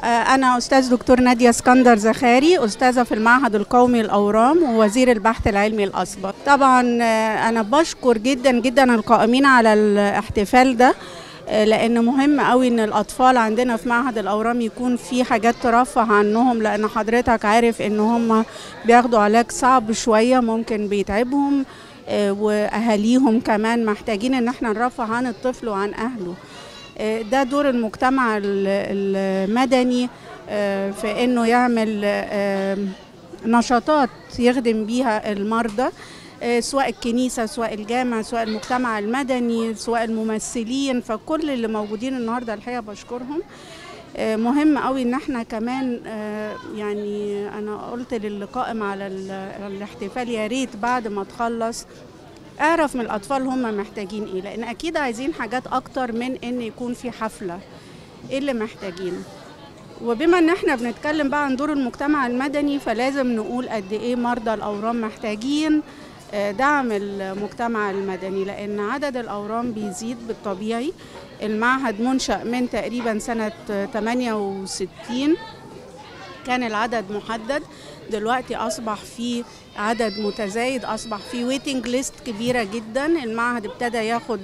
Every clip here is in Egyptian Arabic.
أنا أستاذ دكتور نادية اسكندر زخاري أستاذة في المعهد القومي للأورام ووزير البحث العلمي الأسبق طبعا أنا بشكر جدا جدا القائمين على الاحتفال ده لان مهم قوي ان الاطفال عندنا في معهد الاورام يكون في حاجات ترفه عنهم لان حضرتك عارف ان هم بياخدوا علاج صعب شويه ممكن بيتعبهم واهاليهم كمان محتاجين ان احنا نرفه عن الطفل وعن اهله ده دور المجتمع المدني في انه يعمل نشاطات يخدم بيها المرضى سواء الكنيسة سواء الجامع سواء المجتمع المدني سواء الممثلين فكل اللي موجودين النهاردة الحقيقة بشكرهم مهم قوي ان احنا كمان يعني انا قلت للي قائم على الاحتفال يا ريت بعد ما تخلص اعرف من الاطفال هم محتاجين ايه لان اكيد عايزين حاجات اكتر من ان يكون في حفله ايه اللي محتاجينه وبما ان احنا بنتكلم بقى عن دور المجتمع المدني فلازم نقول قد ايه مرضى الاورام محتاجين دعم المجتمع المدني لان عدد الاورام بيزيد بالطبيعي المعهد منشا من تقريبا سنه 68 كان العدد محدد دلوقتي اصبح في عدد متزايد اصبح في ويتنج ليست كبيره جدا المعهد ابتدى ياخد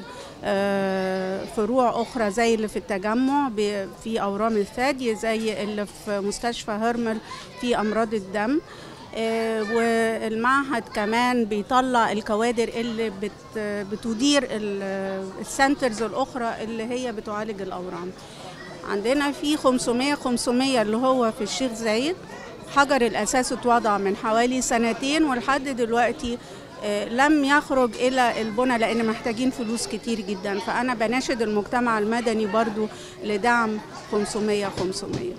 فروع اخرى زي اللي في التجمع في اورام الثدي زي اللي في مستشفى هرمل في امراض الدم والمعهد كمان بيطلع الكوادر اللي بت بتدير السنترز الاخرى اللي هي بتعالج الاورام عندنا في 500 500 اللي هو في الشيخ زايد حجر الاساس اتوضع من حوالي سنتين ولحد دلوقتي لم يخرج الى البنى لان محتاجين فلوس كتير جدا فانا بناشد المجتمع المدني برضو لدعم 500 500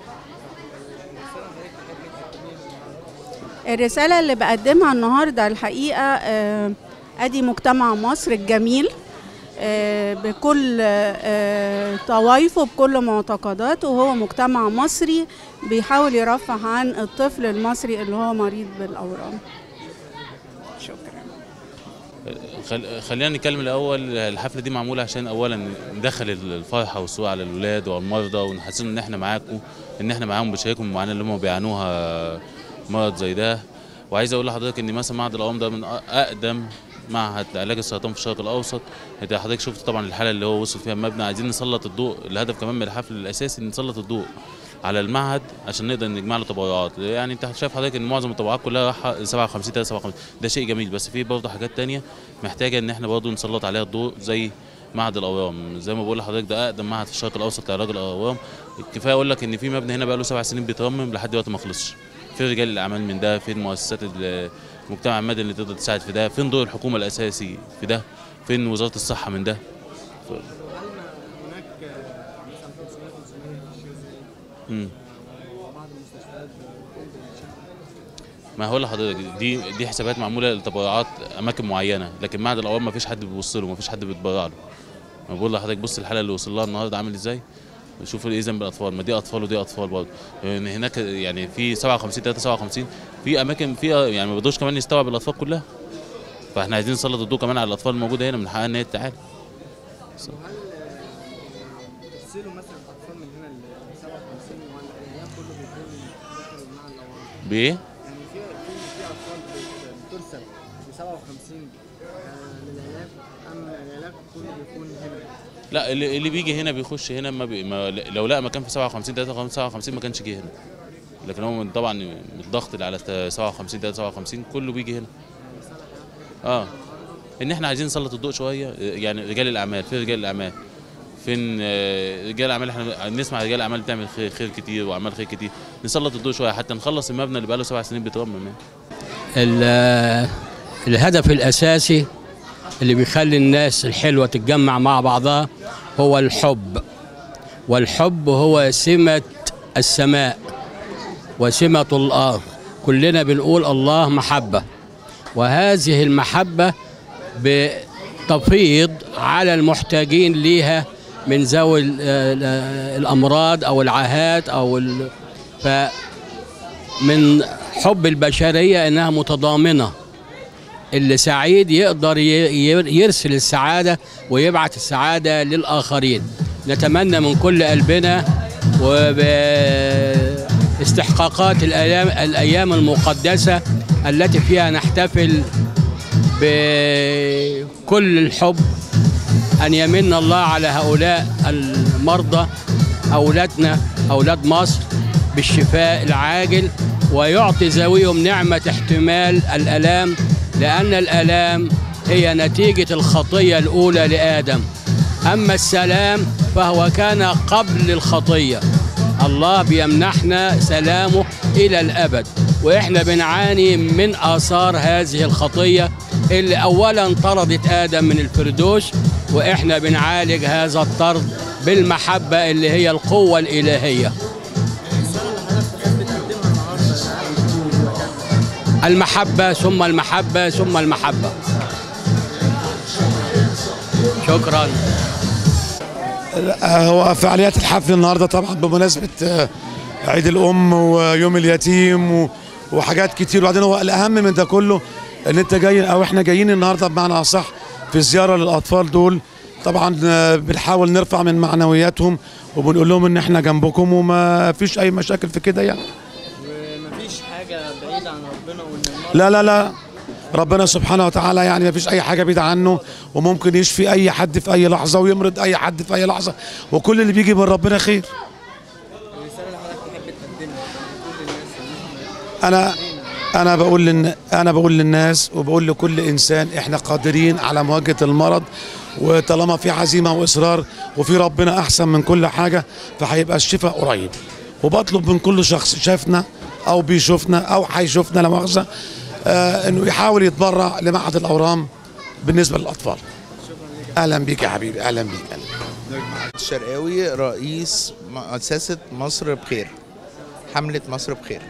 الرساله اللي بقدمها النهارده الحقيقه ادي مجتمع مصر الجميل بكل طوائفه بكل معتقداته وهو مجتمع مصري بيحاول يرفه عن الطفل المصري اللي هو مريض بالاورام شكرا خلينا نتكلم الاول الحفله دي معموله عشان اولا ندخل الفرحه والسرور على الولاد والمرضى ونحسسهم ان احنا معاكم ان احنا معاهم بشاركهم المعاناه اللي هم بيعانوها مرض زي ده وعايز اقول لحضرتك ان مثلا معهد الاورام ده من اقدم معهد لعلاج السرطان في الشرق الاوسط انت حضرتك شفت طبعا الحاله اللي هو وصل فيها المبنى عايزين نسلط الضوء الهدف كمان من الحفل الاساسي نسلط الضوء على المعهد عشان نقدر نجمع له تبرعات يعني انت شايف حضرتك ان معظم التبرعات كلها رايحه 57 57 ده شيء جميل بس في برضه حاجات تانية محتاجه ان احنا برضه نسلط عليها الضوء زي معهد الاورام زي ما بقول لحضرتك ده اقدم معهد في الشرق الاوسط لعلاج الاورام كفايه اقول لك ان في مبنى هنا بقى له سبع سنين بيترمم لحد دلوقتي ما خلصش في رجال الاعمال من ده فين مؤسسات المجتمع المدني اللي تقدر تساعد في ده فين دور الحكومه الاساسي في ده فين وزاره الصحه من ده ف... مم. ما هقول لحضرتك دي دي حسابات معموله لتبرعات اماكن معينه لكن معهد الاورام ما فيش حد بيبص له ما فيش حد بيتبرع له ما بقول لحضرتك بص الحاله اللي وصل لها النهارده عامل ازاي شوف ايه ذنب الاطفال ما دي اطفال ودي اطفال برضه يعني هناك يعني في 57 57 في اماكن فيها يعني ما بيقدروش كمان يستوعب الاطفال كلها فاحنا عايزين نسلط الضوء كمان على الاطفال الموجوده هنا من حقها ان هي تتعالج ترسلوا مثلا اطفال من هنا ل 57 ولا العيال كله بيكون داخل مع الاورام بايه؟ يعني في في في اطفال بت- بترسل ب 57 آه، للعلاج اما العلاج كله بيكون هنا لا اللي, اللي بيجي هنا بيخش هنا ما, بي ما لو لقى مكان في 57 53 57 ما كانش جه هنا لكن هو من- طبعا من الضغط اللي على 57 57 كله بيجي هنا اه ان احنا عايزين نسلط الضوء شويه يعني رجال الاعمال في رجال الاعمال فين آه، رجال الاعمال احنا نسمع رجال الاعمال بتعمل خير, خير كتير واعمال خير كتير نسلط الضوء شويه حتى نخلص المبنى اللي بقاله سبع سنين بيترمم يعني. ال- الهدف الأساسي اللي بيخلي الناس الحلوة تتجمع مع بعضها هو الحب والحب هو سمة السماء وسمة الله كلنا بنقول الله محبة وهذه المحبة بتفيض على المحتاجين ليها من ذوي ال- ال- الأمراض أو العاهات أو ال... ف من حب البشرية إنها متضامنة اللي سعيد يقدر ي- ي- يرسل السعادة ويبعث السعادة للآخرين نتمنى من كل قلبنا وباستحقاقات الأيام, الأيام المقدسة التي فيها نحتفل بكل الحب أن يمن الله على هؤلاء المرضى أولادنا أولاد مصر بالشفاء العاجل ويعطي ذويهم نعمة احتمال الألام لأن الألام هي نتيجة الخطية الأولى لآدم أما السلام فهو كان قبل الخطية الله بيمنحنا سلامه إلى الأبد وإحنا بنعاني من آثار هذه الخطية اللي أولا طردت آدم من الفردوس وإحنا بنعالج هذا الطرد بالمحبة اللي هي القوة الإلهية الرسالة اللي حضرتك بتحب تقدمها النهارده للعالم المحبة ثم المحبة ثم المحبة شكرا هو فعاليات الحفل النهارده طبعا بمناسبه آه، عيد الام ويوم اليتيم و- وحاجات كتير وبعدين هو الاهم من ده كله ان انت جاي او احنا جايين النهارده بمعنى اصح في زياره للاطفال دول طبعا آه، بنحاول نرفع من معنوياتهم وبنقول لهم ان احنا جنبكم وما فيش اي مشاكل في كده يعني ومفيش حاجة بعيدة عن ربنا وإن المرض لا لا لا ربنا سبحانه وتعالى يعني ما فيش اي حاجه بعيده عنه وممكن يشفي اي حد في اي لحظه ويمرض اي حد في اي لحظه وكل اللي بيجي من ربنا خير الرسالة اللي حضرتك تحب تقدمها لكل الناس اللي انا انا بقول لن انا بقول للناس وبقول لكل انسان احنا قادرين على مواجهه المرض وطالما في عزيمه واصرار وفي ربنا احسن من كل حاجه فهيبقى الشفاء قريب وبطلب من كل شخص شافنا او بيشوفنا او هيشوفنا لا مؤاخذه آه انه يحاول يتبرع لمعهد الاورام بالنسبه للاطفال اهلا بيك يا حبيبي اهلا بيك أهلا. الشرقاوي رئيس مؤسسة مصر بخير حملة مصر بخير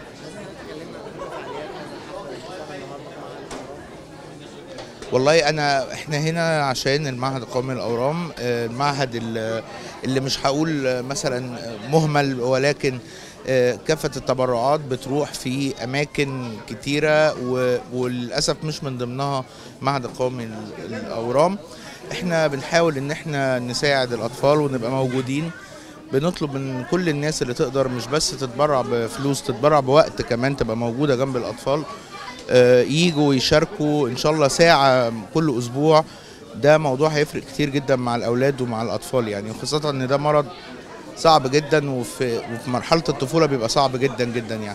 والله انا احنا هنا عشان المعهد القومي للاورام آه، المعهد ال- اللي مش هقول آه، مثلا مهمل ولكن آه، كافة التبرعات بتروح في أماكن كتيرة و- وللأسف مش من ضمنها معهد القومي للأورام احنا بنحاول ان احنا نساعد الأطفال ونبقى موجودين بنطلب من كل الناس اللي تقدر مش بس تتبرع بفلوس تتبرع بوقت كمان تبقى موجودة جنب الأطفال آه، يجوا ويشاركوا ان شاء الله ساعه كل اسبوع ده موضوع هيفرق كتير جدا مع الاولاد ومع الاطفال يعني وخاصه ان ده مرض صعب جدا وفي وفي مرحله الطفوله بيبقى صعب جدا جدا يعني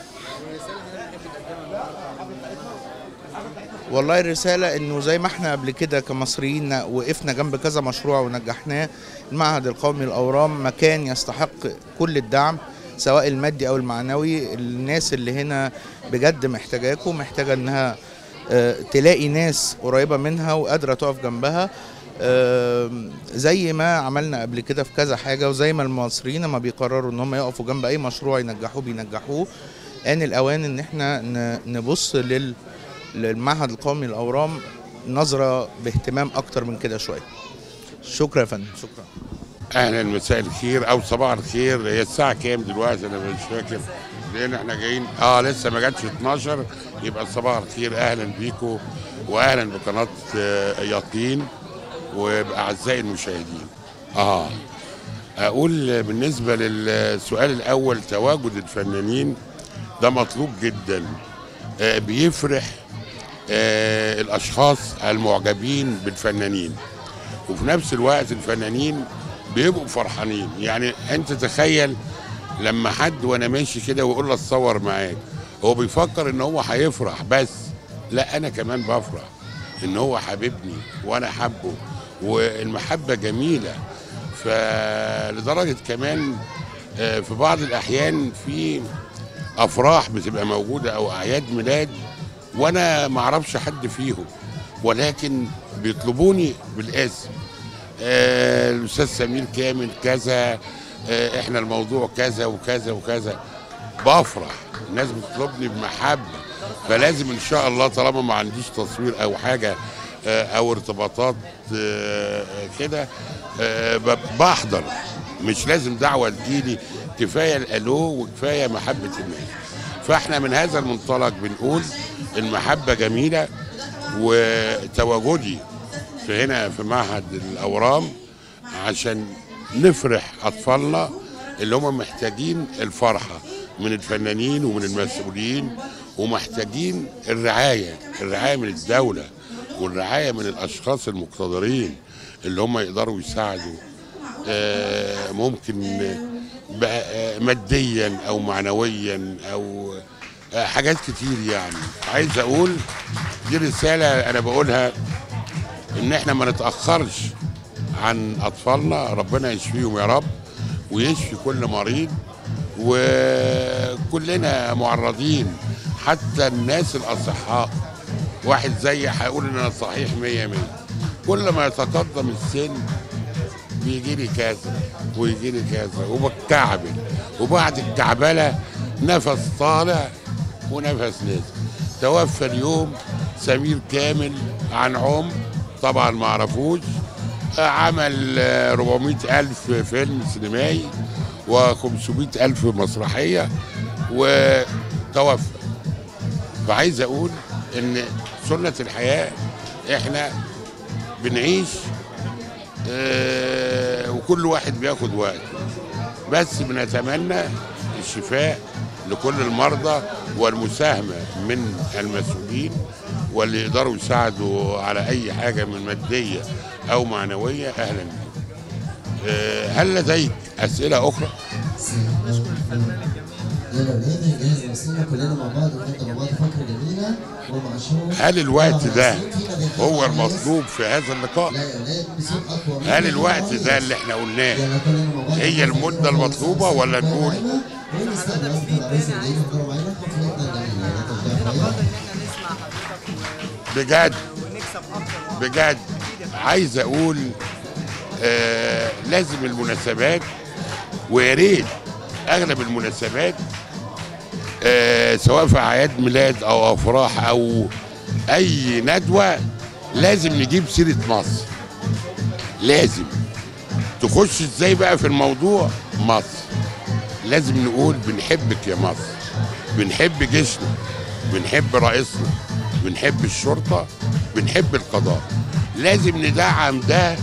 والله الرسالة انه زي ما احنا قبل كده كمصريين وقفنا جنب كذا مشروع ونجحناه المعهد القومي للأورام مكان يستحق كل الدعم سواء المادي او المعنوي الناس اللي هنا بجد محتاجاكم محتاجة انها آه، تلاقي ناس قريبة منها وقادرة تقف جنبها آم، زي ما عملنا قبل كده في كذا حاجة وزي ما المصريين لما بيقرروا ان هم يقفوا جنب اي مشروع ينجحوه بينجحوه آن الأوان ان احنا ن- نبص لل للمعهد القومي للأورام نظرة باهتمام أكتر من كده شوية شكرا يا فندم شكرا اهلا مساء الخير او صباح الخير هي الساعه كام دلوقتي انا مش فاكر لان احنا جايين اه لسه ما جاتش 12 يبقى صباح الخير اهلا بيكم واهلا بقناه آه، يقين وباعزائي المشاهدين اه اقول بالنسبه للسؤال الاول تواجد الفنانين ده مطلوب جدا آه بيفرح آه الاشخاص المعجبين بالفنانين وفي نفس الوقت الفنانين بيبقوا فرحانين يعني انت تخيل لما حد وانا ماشي كده ويقول له اتصور معاك هو بيفكر ان هو هيفرح بس لا انا كمان بفرح ان هو حبيبني وانا حبه والمحبه جميله فلدرجه كمان آه، في بعض الاحيان في افراح بتبقى موجوده او اعياد ميلاد وانا ما اعرفش حد فيهم ولكن بيطلبوني بالاسم آه، الاستاذ سمير كامل كذا آه، احنا الموضوع كذا وكذا وكذا بفرح الناس بتطلبني بمحبه فلازم ان شاء الله طالما ما عنديش تصوير او حاجه آه، او ارتباطات آه، كده آه، ب- بحضر مش لازم دعوه تجيلي كفايه الالو وكفايه محبه الناس فاحنا من هذا المنطلق بنقول المحبه جميله وتواجدي في هنا في معهد الاورام عشان نفرح اطفالنا اللي هم محتاجين الفرحه من الفنانين ومن المسؤولين ومحتاجين الرعايه الرعايه من الدوله والرعايه من الاشخاص المقتدرين اللي هم يقدروا يساعدوا آه، ممكن بقى آه، ماديا او معنويا او آه، حاجات كتير يعني عايز اقول دي رساله انا بقولها ان احنا ما نتاخرش عن اطفالنا ربنا يشفيهم يا رب ويشفي كل مريض وكلنا معرضين حتى الناس الاصحاء واحد زي هيقول ان انا صحيح 100 100 كل ما يتقدم السن بيجي لي كذا ويجي لي كذا وبتكعبل وبعد الكعبله نفس طالع ونفس نازل توفى اليوم سمير كامل عن عمر طبعا ما اعرفوش عمل آه، 400 ألف فيلم سينمائي و500 ألف مسرحية وتوفى فعايز أقول إن سنة الحياة إحنا بنعيش آه، وكل واحد بياخد وقته بس بنتمنى الشفاء لكل المرضى والمساهمة من المسؤولين واللي يقدروا يساعدوا على أي حاجة من مادية أو معنوية أهلا بهم آه، هل لديك أسئلة أخرى؟ يلا ولادي نجهز نفسنا كلنا مع بعض ونبدا مع بعض فقره جميله ومع شو هل الوقت ده فينا بيطلع هو كويس. المطلوب في هذا اللقاء؟ لا يا ولاد بصوت اقوى هل مني الوقت خالص. ده اللي احنا قلناه يلا كلنا مع بعض هي المدة المطلوبة ولا نقول ونستنى بس العريس اللي يجي يحضروا معانا حفلتنا الجميله يا تشجيع قادر حقيقة. ان احنا نسمع حضرتك بجد و- ونكسب اكتر بجد عايز اقول آه لازم المناسبات ويا ريت اغلب المناسبات آه سواء في اعياد ميلاد او افراح او اي ندوه لازم نجيب سيره مصر لازم تخش ازاي بقى في الموضوع مصر لازم نقول بنحبك يا مصر بنحب جيشنا بنحب رئيسنا بنحب الشرطة بنحب القضاء لازم ندعم ده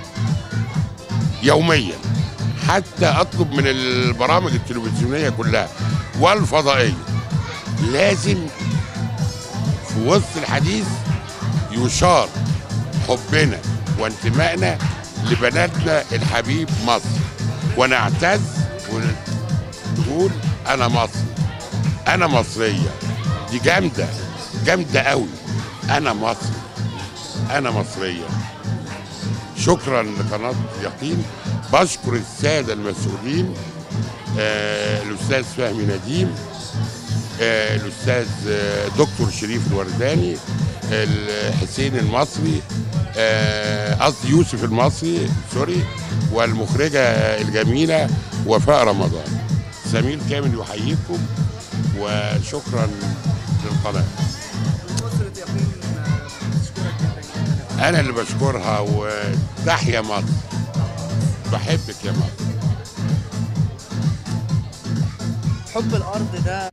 يوميا حتى اطلب من البرامج التلفزيونية كلها والفضائية لازم في وسط الحديث يشار حبنا وانتمائنا لبلدنا الحبيب مصر ونعتز ونقول انا مصري انا مصريه دي جامده جامده قوي انا مصري انا مصريه شكرا لقناه يقين بشكر الساده المسؤولين آه الاستاذ فهمي نديم آه الاستاذ آه دكتور شريف الورداني الحسين المصري آه، قصدي يوسف المصري سوري والمخرجه الجميله وفاء رمضان سمير كامل يحييكم وشكرا للقناه اسره يقين آه، بتشكرك جدا جدا انا اللي بشكرها وتحيا مصر بحبك يا مصر حب الارض ده